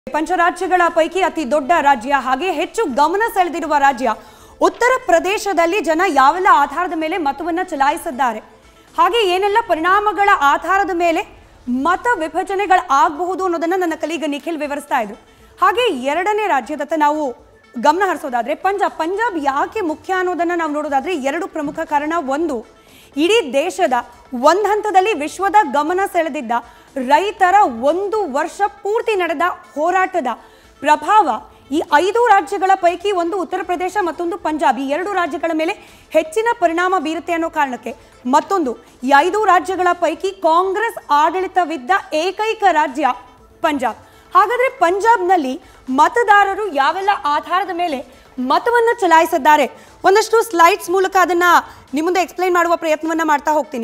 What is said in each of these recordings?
ಪಂಚರಾಜ್ಯಗಳ ಪೈಕಿ ಅತಿ ದೊಡ್ಡ ರಾಜ್ಯ ಹಾಗೆ ಹೆಚ್ಚು ಗಮನ ಸೆಳೆದಿರುವ ರಾಜ್ಯ ಉತ್ತರ ಪ್ರದೇಶದಲ್ಲಿ ಜನ ಯಾವೆಲ್ಲ ಆಧಾರದ ಮೇಲೆ ಮತವನ್ನ ಚಲಾಯಿಸಿದ್ದಾರೆ ಹಾಗೆ ಏನೆಲ್ಲ ಪರಿಣಾಮಗಳ ಆಧಾರದ ಮೇಲೆ ಮತ ವಿಭಜನೆಗಳು ಆಗಬಹುದು ಅನ್ನೋದನ್ನ ನನ್ನ ಕಲೀಗ ನಿಖಿಲ್ ವಿವರಿಸ್ತಾ ಇದ್ರು ಹಾಗೆ ಎರಡನೇ ರಾಜ್ಯದತ್ತ ನಾವು ಗಮನ ಹರಿಸೋದಾದ್ರೆ ಪಂಜಾಬ್ ಪಂಜಾಬ್ ಯಾಕೆ ಮುಖ್ಯ ಅನ್ನೋದನ್ನ ನಾವು ನೋಡೋದಾದ್ರೆ ಎರಡು ಪ್ರಮುಖ ಕಾರಣ ಒಂದು ಇಡೀ ದೇಶದ ಒಂದ್ ಹಂತದಲ್ಲಿ ವಿಶ್ವದ ಗಮನ ಸೆಳೆದಿದ್ದ ರೈತರ ಒಂದು ವರ್ಷ ಪೂರ್ತಿ ನಡೆದ ಹೋರಾಟದ ಪ್ರಭಾವ ಈ ಐದು ರಾಜ್ಯಗಳ ಪೈಕಿ ಒಂದು ಉತ್ತರ ಪ್ರದೇಶ ಮತ್ತೊಂದು ಪಂಜಾಬ್ ಈ ಎರಡು ರಾಜ್ಯಗಳ ಮೇಲೆ ಹೆಚ್ಚಿನ ಪರಿಣಾಮ ಬೀರುತ್ತೆ ಅನ್ನೋ ಕಾರಣಕ್ಕೆ ಮತ್ತೊಂದು ಈ ಐದು ರಾಜ್ಯಗಳ ಪೈಕಿ ಕಾಂಗ್ರೆಸ್ ಆಡಳಿತವಿದ್ದ ಏಕೈಕ ರಾಜ್ಯ ಪಂಜಾಬ್ ಹಾಗಾದ್ರೆ ಪಂಜಾಬ್ನಲ್ಲಿ ಮತದಾರರು ಯಾವೆಲ್ಲ ಆಧಾರದ ಮೇಲೆ ಮತವನ್ನು ಚಲಾಯಿಸಿದ್ದಾರೆ ಒಂದಷ್ಟು ಸ್ಲೈಡ್ಸ್ ಮೂಲಕ ಅದನ್ನ ನಿಮ್ಮ ಮುಂದೆ ಎಕ್ಸ್ಪ್ಲೈನ್ ಮಾಡುವ ಪ್ರಯತ್ನವನ್ನ ಮಾಡ್ತಾ ಹೋಗ್ತೀನಿ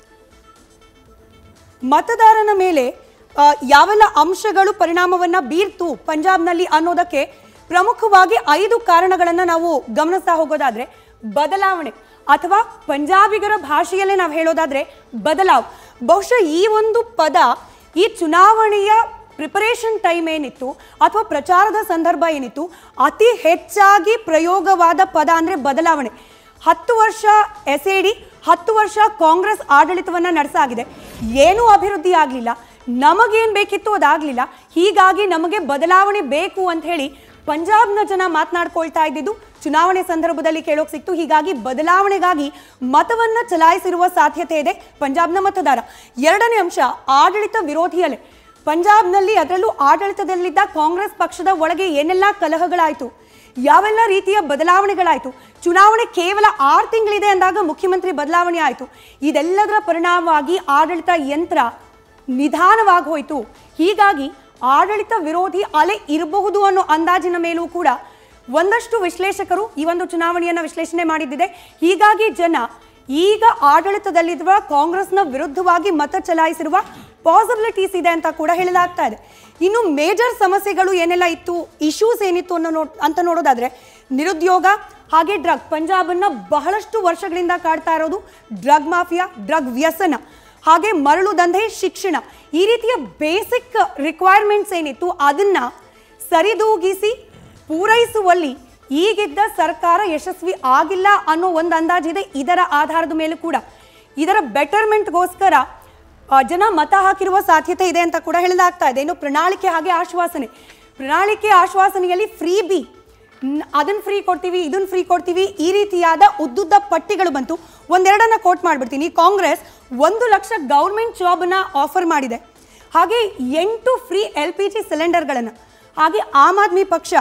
ಮತದಾರನ ಮೇಲೆ ಆ, ಯಾವೆಲ್ಲ ಅಂಶಗಳು ಪರಿಣಾಮವನ್ನ ಬೀರ್ತು ಪಂಜಾಬ್ನಲ್ಲಿ ಅನ್ನೋದಕ್ಕೆ ಪ್ರಮುಖವಾಗಿ ಐದು ಕಾರಣಗಳನ್ನ ನಾವು ಗಮನಿಸ್ತಾ ಹೋಗೋದಾದ್ರೆ ಬದಲಾವಣೆ ಅಥವಾ ಪಂಜಾಬಿಗರ ಭಾಷೆಯಲ್ಲೇ ನಾವು ಹೇಳೋದಾದ್ರೆ ಬದಲಾವ್ ಬಹುಶಃ ಈ ಒಂದು ಪದ ಈ ಚುನಾವಣೆಯ ಪ್ರಿಪರೇಷನ್ ಟೈಮ್ ಏನಿತ್ತು ಅಥವಾ ಪ್ರಚಾರದ ಸಂದರ್ಭ ಏನಿತ್ತು ಅತಿ ಹೆಚ್ಚಾಗಿ ಪ್ರಯೋಗವಾದ ಪದ ಅಂದ್ರೆ ಬದಲಾವಣೆ ಹತ್ತು ವರ್ಷ ಎಸ್ ಎ ಡಿ ಹತ್ತು ವರ್ಷ ಕಾಂಗ್ರೆಸ್ ಆಡಳಿತವನ್ನ ನಡೆಸಾಗಿದೆ ಏನೂ ಅಭಿವೃದ್ಧಿ ಆಗಲಿಲ್ಲ ನಮಗೇನು ಬೇಕಿತ್ತು ಅದಾಗಲಿಲ್ಲ ಹೀಗಾಗಿ ನಮಗೆ ಬದಲಾವಣೆ ಬೇಕು ಅಂತ ಹೇಳಿ ಪಂಜಾಬ್ನ ಜನ ಮಾತನಾಡ್ಕೊಳ್ತಾ ಇದ್ದಿದ್ದು ಚುನಾವಣೆ ಸಂದರ್ಭದಲ್ಲಿ ಕೇಳೋಕ್ ಸಿಕ್ತು ಹೀಗಾಗಿ ಬದಲಾವಣೆಗಾಗಿ ಮತವನ್ನ ಚಲಾಯಿಸಿರುವ ಸಾಧ್ಯತೆ ಇದೆ ಪಂಜಾಬ್ನ ಮತದಾರ ಎರಡನೇ ಅಂಶ ಆಡಳಿತ ವಿರೋಧಿ ಅಲೆ ಪಂಜಾಬ್ನಲ್ಲಿ ಅದರಲ್ಲೂ ಆಡಳಿತದಲ್ಲಿದ್ದ ಕಾಂಗ್ರೆಸ್ ಪಕ್ಷದ ಒಳಗೆ ಏನೆಲ್ಲ ಕಲಹಗಳಾಯಿತು ಯಾವೆಲ್ಲ ರೀತಿಯ ಬದಲಾವಣೆಗಳಾಯಿತು ಚುನಾವಣೆ ಕೇವಲ ಆರು ತಿಂಗಳಿದೆ ಅಂದಾಗ ಮುಖ್ಯಮಂತ್ರಿ ಬದಲಾವಣೆ ಆಯಿತು ಇದೆಲ್ಲದರ ಪರಿಣಾಮವಾಗಿ ಆಡಳಿತ ಯಂತ್ರ ನಿಧಾನವಾಗಿ ಹೋಯಿತು ಹೀಗಾಗಿ ಆಡಳಿತ ವಿರೋಧಿ ಅಲೆ ಇರಬಹುದು ಅನ್ನೋ ಅಂದಾಜಿನ ಮೇಲೂ ಕೂಡ ಒಂದಷ್ಟು ವಿಶ್ಲೇಷಕರು ಈ ಒಂದು ಚುನಾವಣೆಯನ್ನು ವಿಶ್ಲೇಷಣೆ ಮಾಡಿದ್ದಿದೆ ಹೀಗಾಗಿ ಜನ ಈಗ ಆಡಳಿತದಲ್ಲಿರುವ ಕಾಂಗ್ರೆಸ್ನ ವಿರುದ್ಧವಾಗಿ ಮತ ಚಲಾಯಿಸಿರುವ ಪಾಸಿಬಿಲಿಟೀಸ್ ಇದೆ ಅಂತ ಕೂಡ ಹೇಳಲಾಗ್ತಾ ಇದೆ ಇನ್ನು ಮೇಜರ್ ಸಮಸ್ಯೆಗಳು ಏನೆಲ್ಲ ಇತ್ತು ಇಶ್ಯೂಸ್ ಏನಿತ್ತು ಅನ್ನೋ ನೋ ಅಂತ ನೋಡೋದಾದ್ರೆ ನಿರುದ್ಯೋಗ ಹಾಗೆ ಡ್ರಗ್ ಪಂಜಾಬನ್ನ ಬಹಳಷ್ಟು ವರ್ಷಗಳಿಂದ ಕಾಡ್ತಾ ಇರೋದು ಡ್ರಗ್ ಮಾಫಿಯಾ ಡ್ರಗ್ ವ್ಯಸನ ಹಾಗೆ ಮರಳು ದಂಧೆ ಶಿಕ್ಷಣ ಈ ರೀತಿಯ ಬೇಸಿಕ್ ರಿಕ್ವೈರ್ಮೆಂಟ್ಸ್ ಏನಿತ್ತು ಅದನ್ನ ಸರಿದೂಗಿಸಿ ಪೂರೈಸುವಲ್ಲಿ ಈಗಿದ್ದ ಸರ್ಕಾರ ಯಶಸ್ವಿ ಆಗಿಲ್ಲ ಅನ್ನೋ ಒಂದು ಅಂದಾಜಿದೆ ಇದರ ಆಧಾರದ ಮೇಲೆ ಕೂಡ ಇದರ ಬೆಟರ್ಮೆಂಟ್ಗೋಸ್ಕರ ಆ, ಜನ ಮತ ಹಾಕಿರುವ ಸಾಧ್ಯತೆ ಇದೆ ಅಂತ ಕೂಡ ಹೇಳಲಾಗ್ತಾ ಇದೆ ಇನ್ನು ಪ್ರಣಾಳಿಕೆ ಹಾಗೆ ಆಶ್ವಾಸನೆ ಪ್ರಣಾಳಿಕೆ ಆಶ್ವಾಸನೆಯಲ್ಲಿ ಫ್ರೀ ಬಿ ಅದನ್ನ ಫ್ರೀ ಕೊಡ್ತೀವಿ ಇದನ್ನ ಫ್ರೀ ಕೊಡ್ತೀವಿ ಈ ರೀತಿಯಾದ ಉದ್ದುದ್ದ ಪಟ್ಟಿಗಳು ಬಂತು ಒಂದೆರಡನ್ನ ಕೋಟ್ ಮಾಡ್ಬಿಡ್ತೀನಿ ಕಾಂಗ್ರೆಸ್ ಒಂದು ಲಕ್ಷ ಗೌರ್ಮೆಂಟ್ ಜಾಬ್ನ ಆಫರ್ ಮಾಡಿದೆ ಹಾಗೆ ಎಂಟು ಫ್ರೀ ಎಲ್ ಪಿ ಜಿ ಸಿಲಿಂಡರ್ಗಳನ್ನು ಹಾಗೆ ಆಮ್ ಆದ್ಮಿ ಪಕ್ಷ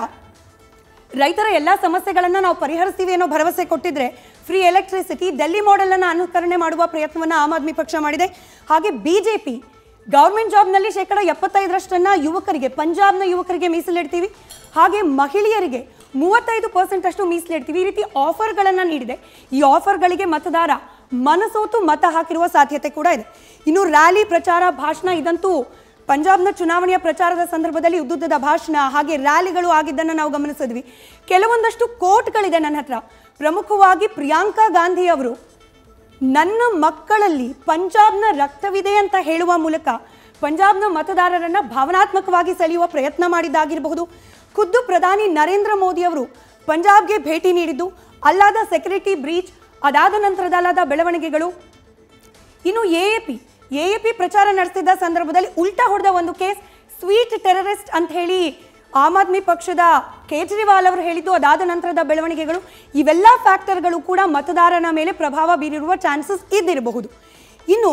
ರೈತರ ಎಲ್ಲ ಸಮಸ್ಯೆಗಳನ್ನು ನಾವು ಪರಿಹರಿಸ್ತೀವಿ ಅನ್ನೋ ಭರವಸೆ ಕೊಟ್ಟಿದ್ರೆ ಫ್ರೀ ಎಲೆಕ್ಟ್ರಿಸಿಟಿ ಡೆಲ್ಲಿ ಮಾಡೆಲನ್ನು ಅನುಕರಣೆ ಮಾಡುವ ಪ್ರಯತ್ನವನ್ನು ಆಮ್ ಆದ್ಮಿ ಪಕ್ಷ ಮಾಡಿದೆ ಹಾಗೆ ಬಿಜೆಪಿ ಗೌರ್ಮೆಂಟ್ ಜಾಬ್ನಲ್ಲಿ ಶೇಕಡ ಎಪ್ಪತ್ತೈದರಷ್ಟನ್ನ ಯುವಕರಿಗೆ ಪಂಜಾಬ್ನ ಯುವಕರಿಗೆ ಮೀಸಲಿಡ್ತೀವಿ ಹಾಗೆ ಮಹಿಳೆಯರಿಗೆ ಮೂವತ್ತೈದು ಪರ್ಸೆಂಟ್ ಅಷ್ಟು ಮೀಸಲಿಡ್ತೀವಿ ಈ ರೀತಿ ಆಫರ್ಗಳನ್ನು ನೀಡಿದೆ ಈ ಆಫರ್ಗಳಿಗೆ ಮತದಾರ ಮನಸೋತು ಮತ ಹಾಕಿರುವ ಸಾಧ್ಯತೆ ಕೂಡ ಇದೆ ಇನ್ನು ರ್ಯಾಲಿ ಪ್ರಚಾರ ಭಾಷಣ ಇದಂತೂ ಪಂಜಾಬ್ನ ಚುನಾವಣೆಯ ಪ್ರಚಾರದ ಸಂದರ್ಭದಲ್ಲಿ ಉದ್ದುದ್ದದ ಭಾಷಣ ಹಾಗೆ ರ್ಯಾಲಿಗಳು ಆಗಿದ್ದನ್ನು ನಾವು ಗಮನಿಸಿದ್ವಿ ಕೆಲವೊಂದಷ್ಟು ಕೋಟ್ಗಳಿದೆ ನನ್ನ ಹತ್ರ ಪ್ರಮುಖವಾಗಿ ಪ್ರಿಯಾಂಕಾ ಗಾಂಧಿ ಅವರು ನನ್ನ ಮಕ್ಕಳಲ್ಲಿ ಪಂಜಾಬ್ನ ರಕ್ತವಿದೆ ಅಂತ ಹೇಳುವ ಮೂಲಕ ಪಂಜಾಬ್ನ ಮತದಾರರನ್ನ ಭಾವನಾತ್ಮಕವಾಗಿ ಸೆಳೆಯುವ ಪ್ರಯತ್ನ ಮಾಡಿದ್ದಾಗಿರಬಹುದು ಖುದ್ದು ಪ್ರಧಾನಿ ನರೇಂದ್ರ ಮೋದಿ ಅವರು ಪಂಜಾಬ್ಗೆ ಭೇಟಿ ನೀಡಿದ್ದು ಅಲ್ಲಾದ ಸೆಕ್ಯೂರಿಟಿ ಬ್ರೀಚ್ ಅದಾದ ನಂತರದಲ್ಲಾದ ಬೆಳವಣಿಗೆಗಳು ಇನ್ನು A A P A A P ಪ್ರಚಾರ ನಡೆಸಿದ್ದ ಸಂದರ್ಭದಲ್ಲಿ ಉಲ್ಟಾ ಹೊಡೆದ ಒಂದು ಕೇಸ್ ಸ್ವೀಟ್ ಟೆರರಿಸ್ಟ್ ಅಂತ ಹೇಳಿ ಆಮ್ ಆದ್ಮಿ ಪಕ್ಷದ ಕೇಜ್ರಿವಾಲ್ ಅವರು ಹೇಳಿದ್ದು ಅದಾದ ನಂತರದ ಬೆಳವಣಿಗೆಗಳು ಇವೆಲ್ಲ ಫ್ಯಾಕ್ಟರ್ಗಳು ಕೂಡ ಮತದಾರನ ಮೇಲೆ ಪ್ರಭಾವ ಬೀರಿರುವ ಚಾನ್ಸಸ್ ಇದ್ದಿರಬಹುದು ಇನ್ನು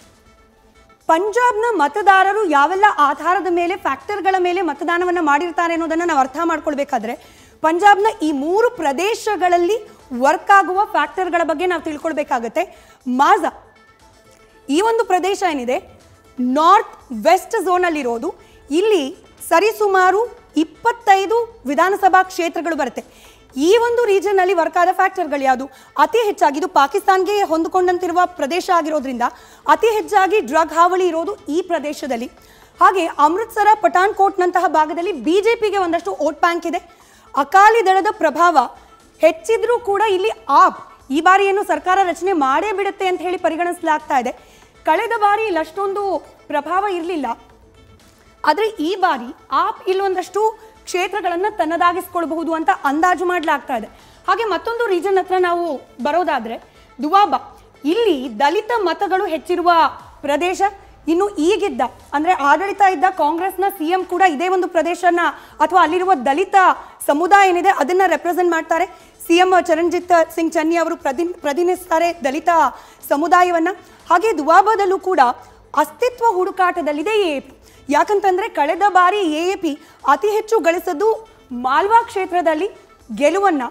ಪಂಜಾಬ್ನ ಮತದಾರರು ಯಾವೆಲ್ಲ ಆಧಾರದ ಮೇಲೆ ಫ್ಯಾಕ್ಟರ್ಗಳ ಮೇಲೆ ಮತದಾನವನ್ನು ಮಾಡಿರ್ತಾರೆ ಅನ್ನೋದನ್ನು ನಾವು ಅರ್ಥ ಮಾಡ್ಕೊಳ್ಬೇಕಾದ್ರೆ ಪಂಜಾಬ್ನ ಈ ಮೂರು ಪ್ರದೇಶಗಳಲ್ಲಿ ವರ್ಕ್ ಆಗುವ ಫ್ಯಾಕ್ಟರ್ಗಳ ಬಗ್ಗೆ ನಾವು ತಿಳ್ಕೊಳ್ಬೇಕಾಗತ್ತೆ ಮಾಜಾ ಈ ಒಂದು ಪ್ರದೇಶ ಏನಿದೆ ನಾರ್ತ್ ವೆಸ್ಟ್ ಝೋನಲ್ಲಿರೋದು ಇಲ್ಲಿ ಸರಿಸುಮಾರು ಇಪ್ಪತ್ತೈದು ವಿಧಾನಸಭಾ ಕ್ಷೇತ್ರಗಳು ಬರುತ್ತೆ ಈ ಒಂದು ರೀಜನ್ನಲ್ಲಿ ವರ್ಕ್ ಆದ ಫ್ಯಾಕ್ಟರ್ಗಳು ಯಾವುದು ಅತಿ ಹೆಚ್ಚಾಗಿ ಇದು ಪಾಕಿಸ್ತಾನ್ಗೆ ಹೊಂದಿಕೊಂಡಂತಿರುವ ಪ್ರದೇಶ ಆಗಿರೋದ್ರಿಂದ ಅತಿ ಹೆಚ್ಚಾಗಿ ಡ್ರಗ್ ಹಾವಳಿ ಇರೋದು ಈ ಪ್ರದೇಶದಲ್ಲಿ ಹಾಗೆ ಅಮೃತ್ಸರ ಪಠಾಣ್ಕೋಟ್ನಂತಹ ಭಾಗದಲ್ಲಿ ಬಿಜೆಪಿಗೆ ಒಂದಷ್ಟು ವೋಟ್ ಬ್ಯಾಂಕ್ ಇದೆ ಅಕಾಲಿ ದಳದ ಪ್ರಭಾವ ಹೆಚ್ಚಿದ್ರೂ ಕೂಡ ಇಲ್ಲಿ ಆಪ್ ಈ ಬಾರಿ ಏನು ಸರ್ಕಾರ ರಚನೆ ಮಾಡೇ ಬಿಡುತ್ತೆ ಅಂತ ಹೇಳಿ ಪರಿಗಣಿಸಲಾಗ್ತಾ ಇದೆ ಕಳೆದ ಬಾರಿ ಇಲ್ಲಿ ಅಷ್ಟೊಂದು ಪ್ರಭಾವ ಇರಲಿಲ್ಲ ಆದರೆ ಈ ಬಾರಿ ಆಪ್ ಇಲ್ಲೊಂದಷ್ಟು ಕ್ಷೇತ್ರಗಳನ್ನು ತನ್ನದಾಗಿಸ್ಕೊಳ್ಬಹುದು ಅಂತ ಅಂದಾಜು ಮಾಡಲಾಗ್ತಾ ಇದೆ ಹಾಗೆ ಮತ್ತೊಂದು ರೀಜನ್ ಹತ್ರ ನಾವು ಬರೋದಾದ್ರೆ ದುವಾಬಾ ಇಲ್ಲಿ ದಲಿತ ಮತಗಳು ಹೆಚ್ಚಿರುವ ಪ್ರದೇಶ ಇನ್ನು ಈಗಿದ್ದ ಅಂದ್ರೆ ಆಡಳಿತ ಇದ್ದ ಕಾಂಗ್ರೆಸ್ನ ಸಿ ಎಂ ಕೂಡ ಇದೇ ಒಂದು ಪ್ರದೇಶನ ಅಥವಾ ಅಲ್ಲಿರುವ ದಲಿತ ಸಮುದಾಯ ಏನಿದೆ ಅದನ್ನ ರೆಪ್ರೆಸೆಂಟ್ ಮಾಡ್ತಾರೆ ಸಿ ಎಂ ಚರಣ್ಜಿತ್ ಸಿಂಗ್ ಚನ್ನಿ ಅವರು ಪ್ರತಿ ಪ್ರತಿನಿಧಿಸ್ತಾರೆ ದಲಿತ ಸಮುದಾಯವನ್ನ ಹಾಗೆ ದುವಾಬಾದಲ್ಲೂ ಕೂಡ ಅಸ್ತಿತ್ವ ಹುಡುಕಾಟದಲ್ಲಿದೆ ಎ ಪಿ ಯಾಕಂತಂದ್ರೆ ಕಳೆದ ಬಾರಿ ಎ ಪಿ ಅತಿ ಹೆಚ್ಚು ಗಳಿಸದ್ದು ಮಾಲ್ವಾ ಕ್ಷೇತ್ರದಲ್ಲಿ ಗೆಲುವನ್ನ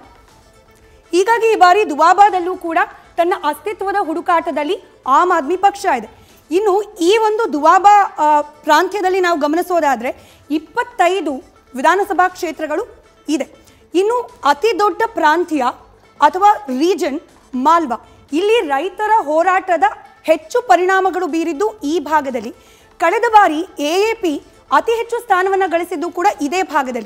ಹೀಗಾಗಿ ಈ ಬಾರಿ ದುವಾಬಾದಲ್ಲೂ ಕೂಡ ತನ್ನ ಅಸ್ತಿತ್ವದ ಹುಡುಕಾಟದಲ್ಲಿ ಆಮ್ ಆದ್ಮಿ ಪಕ್ಷ ಇದೆ ಇನ್ನು ಈ ಒಂದು ದುವಾಬಾ ಆ, ಪ್ರಾಂತ್ಯದಲ್ಲಿ ನಾವು ಗಮನಿಸೋದಾದ್ರೆ ಇಪ್ಪತ್ತೈದು ವಿಧಾನಸಭಾ ಕ್ಷೇತ್ರಗಳು ಇದೆ ಇನ್ನು ಅತಿ ದೊಡ್ಡ ಪ್ರಾಂತ್ಯ ಅಥವಾ ರೀಜನ್ ಮಾಲ್ವಾ ಇಲ್ಲಿ ರೈತರ ಹೋರಾಟದ ಹೆಚ್ಚು ಪರಿಣಾಮಗಳು ಬೀರಿದ್ದು ಈ ಭಾಗದಲ್ಲಿ ಕಳೆದ ಬಾರಿ ಎ ಪಿ ಅತಿ ಹೆಚ್ಚು ಸ್ಥಾನವನ್ನು ಗಳಿಸಿದ್ದು ಕೂಡ ಇದೇ ಭಾಗದಲ್ಲಿ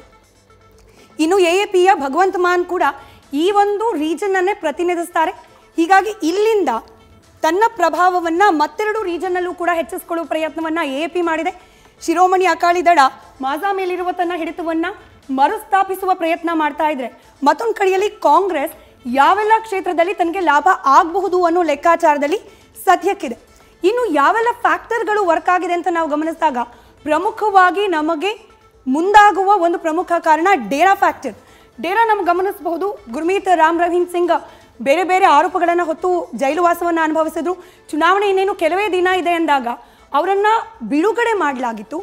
ಇನ್ನು ಎ ಎ ಪಿಯ ಭಗವಂತ ಮಾನ್ ಕೂಡ ಈ ಒಂದು ರೀಜನ್ ಅನ್ನೇ ಪ್ರತಿನಿಧಿಸ್ತಾರೆ ಹೀಗಾಗಿ ಇಲ್ಲಿಂದ ತನ್ನ ಪ್ರಭಾವವನ್ನ ಮತ್ತೆರಡು ರೀಜನ್ ಅಲ್ಲೂ ಕೂಡ ಹೆಚ್ಚಿಸಿಕೊಳ್ಳುವ ಪ್ರಯತ್ನವನ್ನ ಎ ಪಿ ಮಾಡಿದೆ ಶಿರೋಮಣಿ ಅಕಾಲಿ ದಳ ಮಾಜಾ ಮೇಲಿರುವ ತನ್ನ ಹಿಡಿತವನ್ನ ಮರುಸ್ಥಾಪಿಸುವ ಪ್ರಯತ್ನ ಮಾಡ್ತಾ ಇದ್ರೆ ಮತ್ತೊಂದು ಕಡೆಯಲ್ಲಿ ಕಾಂಗ್ರೆಸ್ ಯಾವೆಲ್ಲ ಕ್ಷೇತ್ರದಲ್ಲಿ ತನಗೆ ಲಾಭ ಆಗಬಹುದು ಅನ್ನೋ ಲೆಕ್ಕಾಚಾರದಲ್ಲಿ ಸದ್ಯಕ್ಕಿದೆ ಇನ್ನು ಯಾವೆಲ್ಲ ಫ್ಯಾಕ್ಟರ್ಗಳು ವರ್ಕ್ ಆಗಿದೆ ಅಂತ ನಾವು ಗಮನಿಸಿದಾಗ ಪ್ರಮುಖವಾಗಿ ನಮಗೆ ಮುಂದಾಗುವ ಒಂದು ಪ್ರಮುಖ ಕಾರಣ ಡೇರಾ ಫ್ಯಾಕ್ಟರ್ ಡೇರಾ ನಮ್ಗೆ ಗಮನಿಸಬಹುದು ಗುರ್ಮೀತ್ ರಾಮ್ ರವೀನ್ ಸಿಂಗ್ ಬೇರೆ ಬೇರೆ ಆರೋಪಗಳನ್ನು ಹೊತ್ತು ಜೈಲು ವಾಸವನ್ನು ಅನುಭವಿಸಿದ್ರು ಚುನಾವಣೆ ಇನ್ನೇನು ಕೆಲವೇ ದಿನ ಇದೆ ಎಂದಾಗ ಅವರನ್ನ ಬಿಡುಗಡೆ ಮಾಡಲಾಗಿತ್ತು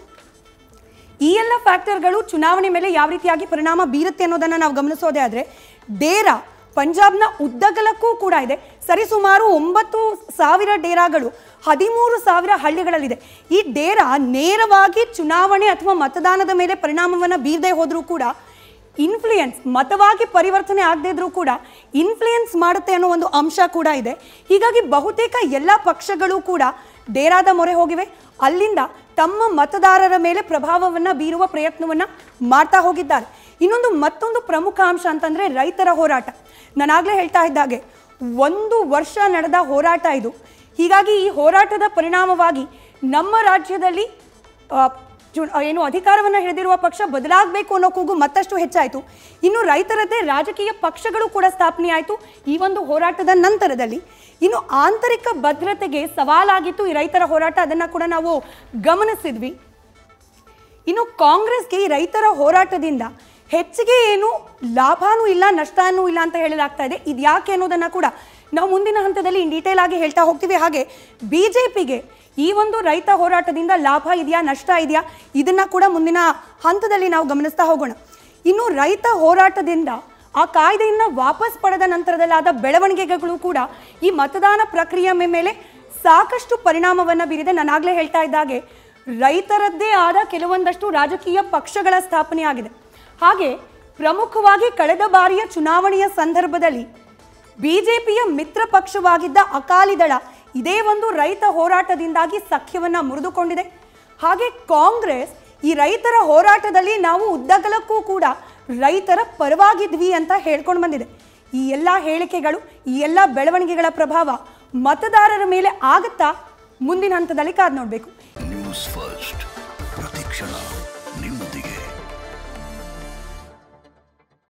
ಈ ಎಲ್ಲ ಫ್ಯಾಕ್ಟರ್ಗಳು ಚುನಾವಣೆ ಮೇಲೆ ಯಾವ ರೀತಿಯಾಗಿ ಪರಿಣಾಮ ಬೀರುತ್ತೆ ಅನ್ನೋದನ್ನ ನಾವು ಗಮನಿಸೋದೇ ಆದರೆ ಡೇರಾ ಪಂಜಾಬ್ನ ಉದ್ದಗಲಕ್ಕೂ ಕೂಡ ಇದೆ ಸರಿಸುಮಾರು ಒಂಬತ್ತು ಸಾವಿರ ಡೇರಾಗಳು ಹದಿಮೂರು ಸಾವಿರ ಹಳ್ಳಿಗಳಲ್ಲಿದೆ ಈ ಡೇರಾ ನೇರವಾಗಿ ಚುನಾವಣೆ ಅಥವಾ ಮತದಾನದ ಮೇಲೆ ಪರಿಣಾಮವನ್ನು ಬೀರದೆ ಹೋದರೂ ಕೂಡ ಇನ್ಫ್ಲೂಯೆನ್ಸ್ ಮತವಾಗಿ ಪರಿವರ್ತನೆ ಆಗದೇ ಇದ್ರೂ ಕೂಡ ಇನ್ಫ್ಲೂಯೆನ್ಸ್ ಮಾಡುತ್ತೆ ಅನ್ನೋ ಒಂದು ಅಂಶ ಕೂಡ ಇದೆ ಹೀಗಾಗಿ ಬಹುತೇಕ ಎಲ್ಲ ಪಕ್ಷಗಳು ಕೂಡ ಡೇರಾದ ಮೊರೆ ಹೋಗಿವೆ ಅಲ್ಲಿಂದ ತಮ್ಮ ಮತದಾರರ ಮೇಲೆ ಪ್ರಭಾವವನ್ನು ಬೀರುವ ಪ್ರಯತ್ನವನ್ನ ಮಾಡ್ತಾ ಹೋಗಿದ್ದಾರೆ ಇನ್ನೊಂದು ಮತ್ತೊಂದು ಪ್ರಮುಖ ಅಂಶ ಅಂತಂದ್ರೆ ರೈತರ ಹೋರಾಟ ನಾನಾಗಲೇ ಹೇಳ್ತಾ ಇದ್ದಾಗೆ ಒಂದು ವರ್ಷ ನಡೆದ ಹೋರಾಟ ಇದು ಹೀಗಾಗಿ ಈ ಹೋರಾಟದ ಪರಿಣಾಮವಾಗಿ ನಮ್ಮ ರಾಜ್ಯದಲ್ಲಿ ಆ, ಚು- ಆ, ಏನು ಅಧಿಕಾರವನ್ನು ಹಿಡಿದಿರುವ ಪಕ್ಷ ಬದಲಾಗಬೇಕು ಅನ್ನೋ ಕೂಗು ಮತ್ತಷ್ಟು ಹೆಚ್ಚಾಯಿತು ಇನ್ನು ರೈತರದ್ದೇ ರಾಜಕೀಯ ಪಕ್ಷಗಳು ಕೂಡ ಸ್ಥಾಪನೆ ಆಯಿತು ಈ ಒಂದು ಹೋರಾಟದ ನಂತರದಲ್ಲಿ ಇನ್ನು ಆಂತರಿಕ ಭದ್ರತೆಗೆ ಸವಾಲಾಗಿತ್ತು ಈ ರೈತರ ಹೋರಾಟ ಅದನ್ನು ಕೂಡ ನಾವು ಗಮನಿಸಿದ್ವಿ ಇನ್ನು ಕಾಂಗ್ರೆಸ್ಗೆ ಈ ರೈತರ ಹೋರಾಟದಿಂದ ಹೆಚ್ಚಿಗೆ ಏನು ಲಾಭನೂ ಇಲ್ಲ ನಷ್ಟನೂ ಇಲ್ಲ ಅಂತ ಹೇಳಲಾಗ್ತಾ ಇದೆ ಇದು ಯಾಕೆ ಅನ್ನೋದನ್ನ ಕೂಡ ನಾವು ಮುಂದಿನ ಹಂತದಲ್ಲಿ ಇನ್ ಡೀಟೇಲ್ ಆಗಿ ಹೇಳ್ತಾ ಹೋಗ್ತೀವಿ ಹಾಗೆ ಬಿಜೆಪಿಗೆ ಈ ಒಂದು ರೈತ ಹೋರಾಟದಿಂದ ಲಾಭ ಇದೆಯಾ ನಷ್ಟ ಇದೆಯಾ ಇದನ್ನ ಕೂಡ ಮುಂದಿನ ಹಂತದಲ್ಲಿ ನಾವು ಗಮನಿಸ್ತಾ ಹೋಗೋಣ ಇನ್ನು ರೈತ ಹೋರಾಟದಿಂದ ಆ ಕಾಯ್ದೆಯನ್ನ ವಾಪಸ್ ಪಡೆದ ನಂತರದಲ್ಲಾದ ಬೆಳವಣಿಗೆಗಳು ಕೂಡ ಈ ಮತದಾನ ಪ್ರಕ್ರಿಯೆ ಮೇಲೆ ಸಾಕಷ್ಟು ಪರಿಣಾಮವನ್ನು ಬೀರಿದೆ ನಾನಾಗಲೇ ಹೇಳ್ತಾ ಇದ್ದಾಗೆ ರೈತರದ್ದೇ ಆದ ಕೆಲವೊಂದಷ್ಟು ರಾಜಕೀಯ ಪಕ್ಷಗಳ ಸ್ಥಾಪನೆ ಆಗಿದೆ ಹಾಗೆ ಪ್ರಮುಖವಾಗಿ ಕಳೆದ ಬಾರಿಯ ಚುನಾವಣೆಯ ಸಂದರ್ಭದಲ್ಲಿ ಬಿಜೆಪಿಯ ಮಿತ್ರ ಪಕ್ಷವಾಗಿದ್ದ ಅಕಾಲಿ ದಳ ಇದೇ ಒಂದು ರೈತ ಹೋರಾಟದಿಂದಾಗಿ ಸಖ್ಯವನ್ನ ಮುರಿದುಕೊಂಡಿದೆ ಹಾಗೆ ಕಾಂಗ್ರೆಸ್ ಈ ರೈತರ ಹೋರಾಟದಲ್ಲಿ ನಾವು ಉದ್ದಗಲಕ್ಕೂ ಕೂಡ ರೈತರ ಪರವಾಗಿದ್ವಿ ಅಂತ ಹೇಳ್ಕೊಂಡು ಬಂದಿದೆ ಈ ಎಲ್ಲ ಹೇಳಿಕೆಗಳು ಈ ಎಲ್ಲ ಬೆಳವಣಿಗೆಗಳ ಪ್ರಭಾವ ಮತದಾರರ ಮೇಲೆ ಆಗುತ್ತಾ ಮುಂದಿನ ಹಂತದಲ್ಲಿ ಕಾದ್ ನೋಡಬೇಕು ನ್ಯೂಸ್ ಫಸ್ಟ್